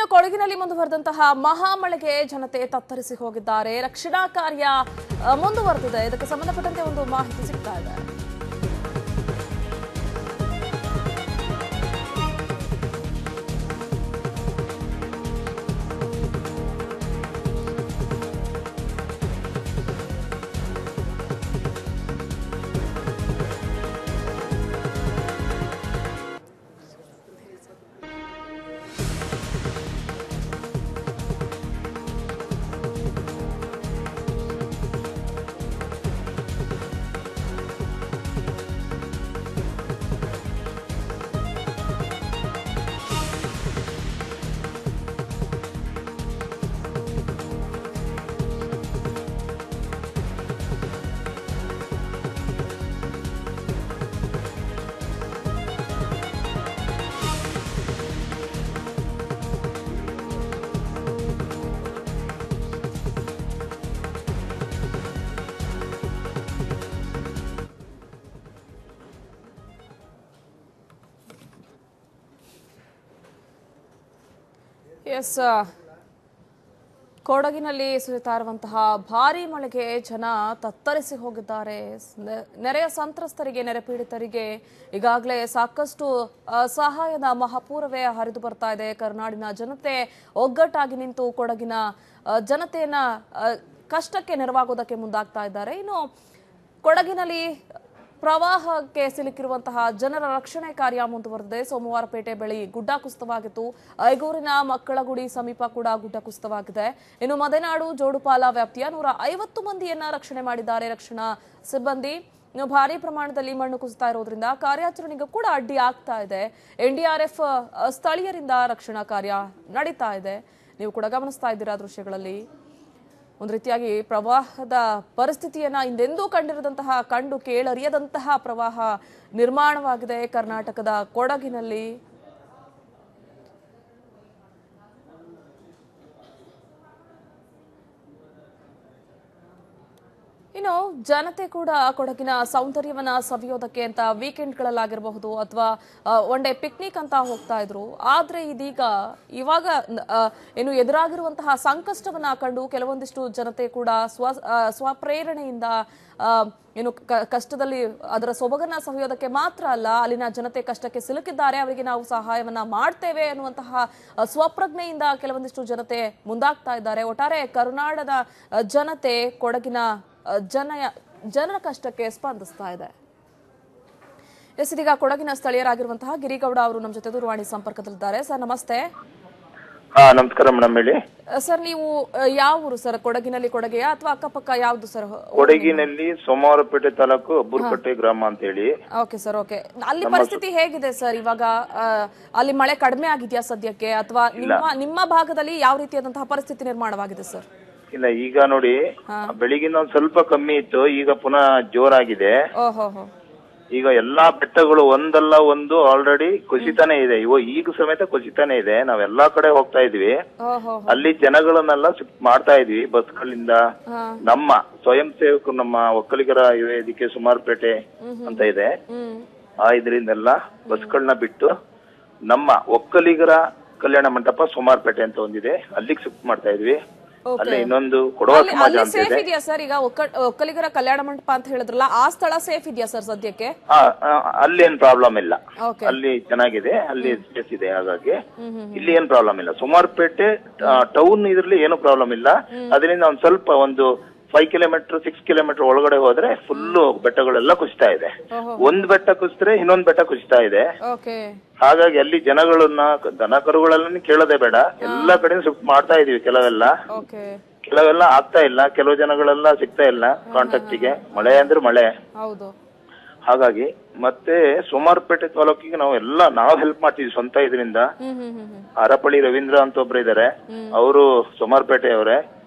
ಇನ್ನು ಕೊಡಗಿನಲ್ಲಿ ಮುಂದುವರೆದಂತಹ ಮಹಾಮಳೆಗೆ ಜನತೆ ತತ್ತರಿಸಿ ಹೋಗಿದ್ದಾರೆ ರಕ್ಷಣಾ ಕಾರ್ಯ ಆ, ಮುಂದುವರೆದಿದೆ ಇದಕ್ಕೆ ಸಂಬಂಧಪಟ್ಟಂತೆ ಒಂದು ಮಾಹಿತಿ ಸಿಗ್ತಾ ಇದೆ ಎಸ್ ಕೊಡಗಿನಲ್ಲಿ ಸುರಿತಾ ಇರುವಂತಹ ಭಾರಿ ಮಳೆಗೆ ಜನ ತತ್ತರಿಸಿ ಹೋಗಿದ್ದಾರೆ ನೆ- ನೆರೆಯ ಸಂತ್ರಸ್ತರಿಗೆ ನೆರೆ ಪೀಡಿತರಿಗೆ ಈಗಾಗಲೇ ಸಾಕಷ್ಟು ಆ, ಸಹಾಯದ ಮಹಾಪೂರವೇ ಹರಿದು ಬರ್ತಾ ಇದೆ ಕರ್ನಾಡಿನ ಜನತೆ ಒಗ್ಗಟ್ಟಾಗಿ ನಿಂತು ಕೊಡಗಿನ ಆ, ಜನತೆಯನ್ನ ಆ, ಕಷ್ಟಕ್ಕೆ ನೆರವಾಗೋದಕ್ಕೆ ಮುಂದಾಗ್ತಾ ಇದ್ದಾರೆ ಇನ್ನು ಕೊಡಗಿನಲ್ಲಿ ಪ್ರವಾಹಕ್ಕೆ ಸಿಲುಕಿರುವಂತಹ ಜನರ ರಕ್ಷಣೆ ಕಾರ್ಯ ಮುಂದುವರೆದಿದೆ ಸೋಮವಾರಪೇಟೆ ಬಳಿ ಗುಡ್ಡ ಕುಸಿತವಾಗಿತ್ತು ಐಗೂರಿನ ಮಕ್ಕಳ ಗುಡಿ ಸಮೀಪ ಕೂಡ ಗುಡ್ಡ ಕುಸಿತವಾಗಿದೆ ಇನ್ನು ಮದೆನಾಡು ಜೋಡುಪಾಲ ವ್ಯಾಪ್ತಿಯ ನೂರ ಐವತ್ತು ಮಂದಿಯನ್ನ ರಕ್ಷಣೆ ಮಾಡಿದ್ದಾರೆ ರಕ್ಷಣಾ ಸಿಬ್ಬಂದಿ ಇನ್ನು ಭಾರಿ ಪ್ರಮಾಣದಲ್ಲಿ ಮಣ್ಣು ಕುಸಿತಾ ಇರೋದ್ರಿಂದ ಕಾರ್ಯಾಚರಣೆಗೂ ಕೂಡ ಅಡ್ಡಿ ಆಗ್ತಾ ಇದೆ ಎನ್ಡಿಆರ್ಎಫ್ ಸ್ಥಳೀಯರಿಂದ ರಕ್ಷಣಾ ಕಾರ್ಯ ನಡೀತಾ ಇದೆ ನೀವು ಕೂಡ ಗಮನಿಸ್ತಾ ಇದ್ದೀರಾ ದೃಶ್ಯಗಳಲ್ಲಿ ಒಂದು ರೀತಿಯಾಗಿ ಪ್ರವಾಹದ ಪರಿಸ್ಥಿತಿಯನ್ನ ಹಿಂದೆಂದೂ ಕಂಡಿರದಂತಹ ಕಂಡು ಕೇಳರಿಯದಂತಹ ಪ್ರವಾಹ ನಿರ್ಮಾಣವಾಗಿದೆ ಕರ್ನಾಟಕದ ಕೊಡಗಿನಲ್ಲಿ ಇನ್ನು ಜನತೆ ಕೂಡ ಕೊಡಗಿನ ಸೌಂದರ್ಯವನ್ನ ಸವಿಯೋದಕ್ಕೆ ಅಂತ ವೀಕೆಂಡ್ಗಳಲ್ಲಾಗಿರಬಹುದು ಅಥವಾ ಒನ್ ಡೇ ಪಿಕ್ನಿಕ್ ಅಂತ ಹೋಗ್ತಾ ಇದ್ರು ಆದ್ರೆ ಇದೀಗ ಇವಾಗ ಆ, ಏನು ಎದುರಾಗಿರುವಂತಹ ಸಂಕಷ್ಟವನ್ನ ಕಂಡು ಕೆಲವೊಂದಿಷ್ಟು ಜನತೆ ಕೂಡ ಸ್ವ ಆ, ಸ್ವಪ್ರೇರಣೆಯಿಂದ ಆ, ಏನು ಕ- ಕಷ್ಟದಲ್ಲಿ ಅದರ ಸೊಬಗನ್ನ ಸವಿಯೋದಕ್ಕೆ ಮಾತ್ರ ಅಲ್ಲ ಅಲ್ಲಿನ ಜನತೆ ಕಷ್ಟಕ್ಕೆ ಸಿಲುಕಿದ್ದಾರೆ ಅವರಿಗೆ ನಾವು ಸಹಾಯವನ್ನ ಮಾಡ್ತೇವೆ ಅನ್ನುವಂತಹ ಆ, ಸ್ವಪ್ರಜ್ಞೆಯಿಂದ ಕೆಲವೊಂದಿಷ್ಟು ಜನತೆ ಮುಂದಾಗ್ತಾ ಇದ್ದಾರೆ ಒಟ್ಟಾರೆ ಕರುನಾಡದ ಆ, ಜನತೆ ಕೊಡಗಿನ ಆ, ಜನ ಜನರ ಕಷ್ಟಕ್ಕೆ ಸ್ಪಂದಿಸ್ತಾ ಇದೆ ಎಸ್ ಇದೀಗ ಕೊಡಗಿನ ಸ್ಥಳೀಯರಾಗಿರುವಂತಹ ಗಿರಿಗೌಡ ಅವರು ನಮ್ಮ ಜೊತೆ ದೂರವಾಣಿ ಸಂಪರ್ಕದಲ್ಲಿದ್ದಾರೆ ಸರ್ ನಮಸ್ತೆ ಹಾ ನಮಸ್ಕಾರ ಮೇಡಮ್ ಹೇಳಿ ಆ, ಸರ್ ನೀವು ಆ, ಯಾವ ಊರು ಸರ್ ಕೊಡಗಿನಲ್ಲಿ ಕೊಡಗೆಯಾ ಅಥವಾ ಅಕ್ಕಪಕ್ಕ ಯಾವ್ದು ಸರ್ ಕೊಡಗಿನಲ್ಲಿ ಸೋಮವಾರಪೇಟೆ ತಾಲೂಕು ಅಬ್ಬೂರ್ಕಟ್ಟೆ ಗ್ರಾಮ ಅಂತ ಹೇಳಿ ಓಕೆ ಸರ್ ಓಕೆ ಅಲ್ಲಿ ಪರಿಸ್ಥಿತಿ ಹೇಗಿದೆ ಸರ್ ಇವಾಗ ಆ, ಅಲ್ಲಿ ಮಳೆ ಕಡಿಮೆ ಆಗಿದೆಯಾ ಸದ್ಯಕ್ಕೆ ಅಥವಾ ನಿಮ್ಮ ನಿಮ್ಮ ಭಾಗದಲ್ಲಿ ಯಾವ ರೀತಿಯಾದಂತಹ ಪರಿಸ್ಥಿತಿ ನಿರ್ಮಾಣವಾಗಿದೆ ಸರ್ ಇಲ್ಲ ಈಗ ನೋಡಿ ಬೆಳಿಗಿನ ಒಂದ್ ಸ್ವಲ್ಪ ಕಮ್ಮಿ ಇತ್ತು ಈಗ ಪುನಃ ಜೋರಾಗಿದೆ ಓಹೋ ಹೋ ಈಗ ಎಲ್ಲಾ ಬೆಟ್ಟಗಳು ಒಂದಲ್ಲ ಒಂದು ಆಲ್ರೆಡಿ ಕುಸಿತಾನೆ ಇದೆ ಇವ ಈಗ ಸಮೇತ ಕುಸಿತಾನೆ ಇದೆ ನಾವೆಲ್ಲಾ ಕಡೆ ಹೋಗ್ತಾ ಇದ್ವಿ ಓಹೋ ಅಲ್ಲಿ ಜನಗಳನ್ನೆಲ್ಲ ಶಿಫ್ಟ್ ಮಾಡ್ತಾ ಇದ್ವಿ ಬಸ್ಗಳಿಂದ ಹಾ ನಮ್ಮ ಸ್ವಯಂ ಸೇವಕರು ನಮ್ಮ ಒಕ್ಕಲಿಗರ ವೇದಿಕೆ ಸುಮಾರುಪೇಟೆ ಅಂತ ಇದೆ ಹ್ಮ್ ಆ ಇದರಿಂದೆಲ್ಲ ಬಸ್ಗಳನ್ನ ಬಿಟ್ಟು ನಮ್ಮ ಒಕ್ಕಲಿಗರ ಕಲ್ಯಾಣ ಮಂಟಪ ಸೋಮಾರ್ಪೇಟೆ ಅಂತ ಒಂದಿದೆ ಅಲ್ಲಿಗೆ ಶಿಫ್ಟ್ ಮಾಡ್ತಾ ಇದ್ವಿ ಅಲ್ಲಿ ಇನ್ನೊಂದು ಕೊಡವ ಅಲ್ಲಿ ಸಮಾಜ ಅಲ್ಲಿ ಅಂತ ಸೇಫ್ ಇದೆ ಇದೆಯಾ ಸರ್ ಈಗ ಒಕ್ಕ- ಒಕ್ಕಲಿಗರ ಕಲ್ಯಾಣ ಮಂಟಪ ಅಂತ ಹೇಳಿದ್ರಲ್ಲ ಆ ಸ್ಥಳ ಸೇಫ್ ಇದೆಯಾ ಸರ್ ಸದ್ಯಕ್ಕೆ ಆ, ಆ, ಅಲ್ಲಿ ಏನ್ ಪ್ರಾಬ್ಲಮ್ ಇಲ್ಲ ಓಕೆ ಅಲ್ಲಿ ಚೆನ್ನಾಗಿದೆ ಅಲ್ಲಿ ಸ್ಪೇಸ್ ಇದೆ ಹಾಗಾಗಿ ಇಲ್ಲಿ ಏನ್ ಪ್ರಾಬ್ಲಮ್ ಇಲ್ಲ ಸುಮಾರ್ಪೇಟೆ ಟೌನ್ ಇದ್ರಲ್ಲಿ ಏನು ಪ್ರಾಬ್ಲಮ್ ಇಲ್ಲ ಅದರಿಂದ ಒಂದ್ ಸ್ವಲ್ಪ ಒಂದು ಫೈವ್ ಕಿಲೋಮೀಟರ್ ಸಿಕ್ಸ್ ಕಿಲೋಮೀಟರ್ ಒಳಗಡೆ ಹೋದ್ರೆ ಫುಲ್ ಬೆಟ್ಟಗಳೆಲ್ಲ ಕುಸಿತಾ ಇದೆ ಒಂದ್ ಬೆಟ್ಟ ಕುಸಿದ್ರೆ ಇನ್ನೊಂದ್ ಬೆಟ್ಟ ಕುಸಿತಾ ಇದೆ ಓಕೆ ಹಾಗಾಗಿ ಅಲ್ಲಿ ಜನಗಳನ್ನ ದನ ಕರುಗಳೆಲ್ಲ ಕೇಳೋದೇ ಬೇಡ ಎಲ್ಲಾ ಕಡೆ ಶಿಫ್ಟ್ ಮಾಡ್ತಾ ಇದೀವಿ ಕೆಲವೆಲ್ಲ ಓಕೆ ಕೆಲವೆಲ್ಲ ಆಗ್ತಾ ಇಲ್ಲ ಕೆಲವು ಜನಗಳೆಲ್ಲ ಸಿಗ್ತಾ ಇಲ್ಲ ಕಾಂಟ್ಯಾಕ್ಟ್ ಗೆ ಮಳೆ ಅಂದ್ರೆ ಮಳೆ ಹೌದು ಹಾಗಾಗಿ ಮತ್ತೆ ಸೋಮಾರಪೇಟೆ ತಾಲೂಕಿಗೆ ನಾವು ಎಲ್ಲ ನಾವು ಹೆಲ್ಪ್ ಮಾಡ್ತೀವಿ ಸ್ವಂತ ಇದರಿಂದ ಹ್ಮ್ ಹ್ಮ್ ಹ್ಮ್ ಹ್ಮ್ ಹರಪಳ್ಳಿ ರವೀಂದ್ರ ಅಂತ ಒಬ್ರು ಇದಾರೆ ಅವರು ಸೋಮಾರಪೇಟೆ ಅವರೇ ಹ್ಮ್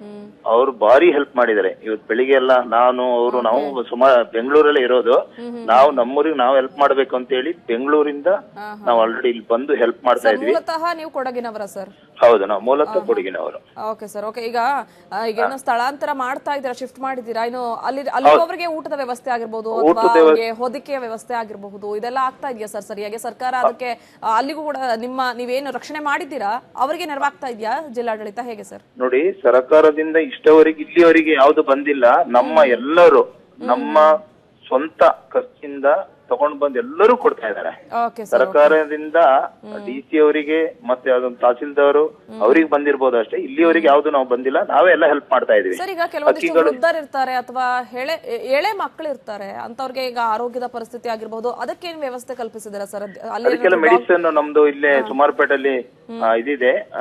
ಅವ್ರು ಭಾರಿ ಹೆಲ್ಪ್ ಮಾಡಿದ್ದಾರೆ ಇವತ್ತು ಬೆಳಿಗ್ಗೆ ಎಲ್ಲ ನಾನು ಅವರು ನಾವು ಸುಮಾರು ಬೆಂಗಳೂರಲ್ಲೇ ಇರೋದು ನಾವು ನಮ್ಮೂರಿಗೆ ನಾವು ಹೆಲ್ಪ್ ಮಾಡ್ಬೇಕು ಅಂತ ಹೇಳಿ ಬೆಂಗಳೂರಿಂದ ನಾವು ಆಲ್ರೆಡಿ ಇಲ್ಲಿ ಬಂದು ಹೆಲ್ಪ್ ಮಾಡ್ತಾ ಇದ್ವಿ ಮೂಲತಃ ನೀವು ಕೊಡಗಿನವರ ಸರ್ ಹೌದು ನಾವು ಮೂಲತಃ ಕೊಡಗಿನವರು ಓಕೆ ಸರ್ ಓಕೆ ಈಗ ಆ, ಈಗ ಏನೋ ಸ್ಥಳಾಂತರ ಮಾಡ್ತಾ ಇದ್ದೀರಾ ಶಿಫ್ಟ್ ಮಾಡಿದ್ದೀರಾ ಇನ್ನು ಅಲ್ಲಿ ಅಲ್ಲಿರೋವರಿಗೆ ಊಟದ ವ್ಯವಸ್ಥೆ ಆಗಿರ್ಬೋದು ಅಥವಾ ಅವ್ರಿಗೆ ಹೊದಿಕೆಯ ವ್ಯವಸ್ಥೆ ಆಗಿರಬಹುದು ಇದೆಲ್ಲ ಆಗ್ತಾ ಇದೆಯಾ ಸರ್ ಸರಿಯಾಗಿ ಸರ್ಕಾರ ಅದಕ್ಕೆ ಆ, ಅಲ್ಲಿಗೂ ಕೂಡ ನಿಮ್ಮ ನೀವೇನು ರಕ್ಷಣೆ ಮಾಡಿದ್ದೀರಾ ಅವರಿಗೆ ನೆರವಾಗ್ತಾ ಇದೆಯಾ ಜಿಲ್ಲಾಡಳಿತ ಹೇಗೆ ಸರ್ ನೋಡಿ ಸರ್ಕಾರದಿಂದ ಇಷ್ಟವರೆಗೆ ಇಲ್ಲಿವರೆಗೆ ಯಾವ್ದು ಬಂದಿಲ್ಲ ನಮ್ಮ ಎಲ್ಲರೂ ನಮ್ಮ ಸ್ವಂತ ಖರ್ಚಿಂದ ತಗೊಂಡ್ ಬಂದು ಎಲ್ಲರೂ ಕೊಡ್ತಾ ಇದ್ದಾರೆ ಓಕೆ ಸರ್ ಸರ್ಕಾರದಿಂದ ಡಿ ಸಿ ಅವರಿಗೆ ಮತ್ತೆ ಅದೊಂದು ತಹಸೀಲ್ದಾರು ಅವ್ರಿಗೆ ಬಂದಿರ್ಬೋದು ಅಷ್ಟೇ ಇಲ್ಲಿವರೆಗೆ ಯಾವ್ದು ನಾವು ಬಂದಿಲ್ಲ ನಾವೇ ಎಲ್ಲ ಹೆಲ್ಪ್ ಮಾಡ್ತಾ ಇದೀವಿ ಸರ್ ಈಗ ಕೆಲವೊಂದಿಷ್ಟು ವೃದ್ಧರು ಇರ್ತಾರೆ ಅಥವಾ ಎಳೆ ಎಳೆ ಮಕ್ಕಳು ಇರ್ತಾರೆ ಅಂತವ್ರಿಗೆ ಈಗ ಆರೋಗ್ಯದ ಪರಿಸ್ಥಿತಿ ಆಗಿರ್ಬೋದು ಅದಕ್ಕೇನು ವ್ಯವಸ್ಥೆ ಕಲ್ಪಿಸಿದಾರೆ ಸರ್ ಅಲ್ಲಿ ಅದಕ್ಕೆಲ್ಲ ಮೆಡಿಸಿನ್ ನಮ್ದು ಇಲ್ಲೇ ಸುಮಾರುಪೇಟಲ್ಲಿ ಆ, ಇದಿದೆ ಆ,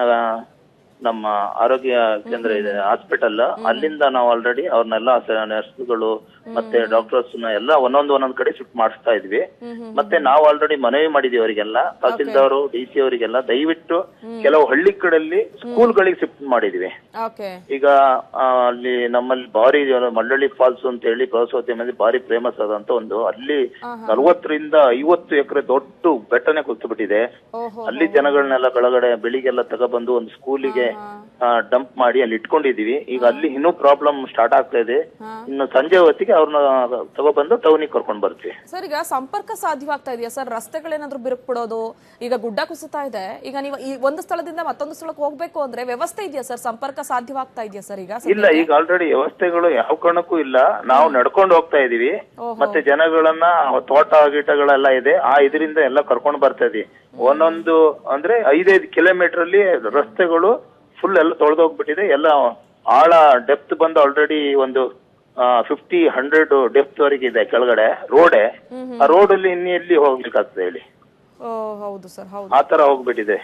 ನಮ್ಮ ಆರೋಗ್ಯ ಕೇಂದ್ರ ಇದೆ ಹಾಸ್ಪಿಟಲ್ ಅಲ್ಲಿಂದ ನಾವು ಆಲ್ರೆಡಿ ಅವ್ರನ್ನೆಲ್ಲ ನರ್ಸ್ಗಳು ಮತ್ತೆ ಡಾಕ್ಟರ್ಸ್ ಎಲ್ಲ ಒಂದೊಂದು ಒಂದೊಂದ್ ಕಡೆ ಶಿಫ್ಟ್ ಮಾಡಿಸ್ತಾ ಇದ್ವಿ ಮತ್ತೆ ನಾವು ಆಲ್ರೆಡಿ ಮನವಿ ಮಾಡಿದೀವಿ ಅವರಿಗೆಲ್ಲ ತಹಸೀಲ್ದಾರು ಡಿ ಸಿ ಅವರಿಗೆಲ್ಲ ದಯವಿಟ್ಟು ಕೆಲವು ಹಳ್ಳಿ ಕಡೆಯಲ್ಲಿ ಸ್ಕೂಲ್ಗಳಿಗೆ ಶಿಫ್ಟ್ ಮಾಡಿದ್ವಿ ಓಕೆ ಈಗ ಆ, ಅಲ್ಲಿ ನಮ್ಮಲ್ಲಿ ಭಾರಿ ಏನು ಮಳ್ಳಳ್ಳಿ ಫಾಲ್ಸ್ ಅಂತ ಹೇಳಿ ಪ್ರವಾಸೋದ್ಯಮದಲ್ಲಿ ಭಾರಿ ಫೇಮಸ್ ಆದಂತ ಒಂದು ಅಲ್ಲಿ ನಲ್ವತ್ತರಿಂದ ಐವತ್ತು ಎಕರೆ ದೊಡ್ಡ ಬೆಟ್ಟನೆ ಕೂತು ಬಿಟ್ಟಿದೆ ಓಹೋ ಅಲ್ಲಿ ಜನಗಳನ್ನೆಲ್ಲ ಕೆಳಗಡೆ ಬೆಳಿಗ್ಗೆಲ್ಲ ತಗೊಬಂದು ಒಂದು ಸ್ಕೂಲಿಗೆ ಡಂಪ್ ಮಾಡಿ ಅಲ್ಲಿ ಇಟ್ಕೊಂಡಿದೀವಿ ಈಗ ಅಲ್ಲಿ ಇನ್ನೂ ಪ್ರಾಬ್ಲಮ್ ಸ್ಟಾರ್ಟ್ ಆಗ್ತಾ ಇದೆ ಇನ್ನು ಸಂಜೆ ಹೊತ್ತಿಗೆ ಅವ್ರನ್ನ ತಗೊಬಂದು ಟೌನಿಗೆ ಕರ್ಕೊಂಡ್ ಬರ್ತೀವಿ ಸರ್ ಈಗ ಸಂಪರ್ಕ ಸಾಧ್ಯವಾಗ್ತಾ ಇದೆಯಾ ಸರ್ ರಸ್ತೆಗಳೇನಾದ್ರೂ ಬಿರುಕು ಬಿಡೋದು ಈಗ ಗುಡ್ಡ ಕುಸಿತಾ ಇದೆ ಈಗ ನೀವು ಈ ಒಂದು ಸ್ಥಳದಿಂದ ಮತ್ತೊಂದು ಸ್ಥಳಕ್ಕೆ ಹೋಗ್ಬೇಕು ಅಂದ್ರೆ ವ್ಯವಸ್ಥೆ ಇದೆಯಾ ಸರ್ ಸಂಪರ್ಕ ಸಾಧ್ಯವಾಗ್ತಾ ಇದೆಯಾ ಸರ್ ಈಗ ಇಲ್ಲ ಈಗ ಆಲ್ರೆಡಿ ವ್ಯವಸ್ಥೆಗಳು ಯಾವ ಕಾರಣಕ್ಕೂ ಇಲ್ಲ ನಾವು ನಡ್ಕೊಂಡು ಹೋಗ್ತಾ ಇದೀವಿ ಮತ್ತೆ ಜನಗಳನ್ನ ತೋಟ ಗೀಟಗಳೆಲ್ಲ ಇದೆ ಆ ಇದರಿಂದ ಎಲ್ಲ ಕರ್ಕೊಂಡು ಬರ್ತಾ ಇದೀವಿ ಒಂದೊಂದು ಅಂದ್ರೆ ಐದೈದು ಕಿಲೋಮೀಟರ್ ಅಲ್ಲಿ ರಸ್ತೆಗಳು ಫುಲ್ ಎಲ್ಲ ತೊಳೆದೋಗ್ಬಿಟ್ಟಿದೆ ಎಲ್ಲ ಆಳ ಡೆಪ್ತ್ ಬಂದು ಆಲ್ರೆಡಿ ಒಂದು ಫಿಫ್ಟಿ ಹಂಡ್ರೆಡ್ ಡೆಪ್ತ್ ವರೆಗೆ ಇದೆ ಕೆಳಗಡೆ ರೋಡೆ ಆ ರೋಡ್ ಅಲ್ಲಿ ಇನ್ನು ಎಲ್ಲಿ ಹೋಗ್ಲಿಕ್ಕಾಗ್ತದೆ ಹೇಳಿ ಓ ಹೌದು ಸರ್ ಹೌದು ಆ ತರ ಹೋಗ್ಬಿಟ್ಟಿದೆ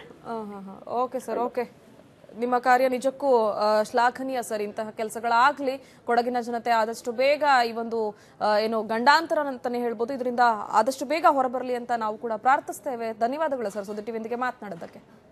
ಓಕೆ ಸರ್ ಓಕೆ ನಿಮ್ಮ ಕಾರ್ಯ ನಿಜಕ್ಕೂ ಆ, ಶ್ಲಾಘನೀಯ ಸರ್ ಇಂತಹ ಕೆಲಸಗಳಾಗ್ಲಿ ಕೊಡಗಿನ ಜನತೆ ಆದಷ್ಟು ಬೇಗ ಈ ಒಂದು ಆ, ಏನು ಗಂಡಾಂತರ ಅಂತಾನೆ ಹೇಳ್ಬೋದು ಇದರಿಂದ ಆದಷ್ಟು ಬೇಗ ಹೊರಬರಲಿ ಅಂತ ನಾವು ಕೂಡ ಪ್ರಾರ್ಥಿಸ್ತೇವೆ ಧನ್ಯವಾದಗಳು ಸರ್ ಸುದ್ದಿ ಟಿವಿಯೊಂದಿಗೆ ಮಾತನಾಡೋದಕ್ಕೆ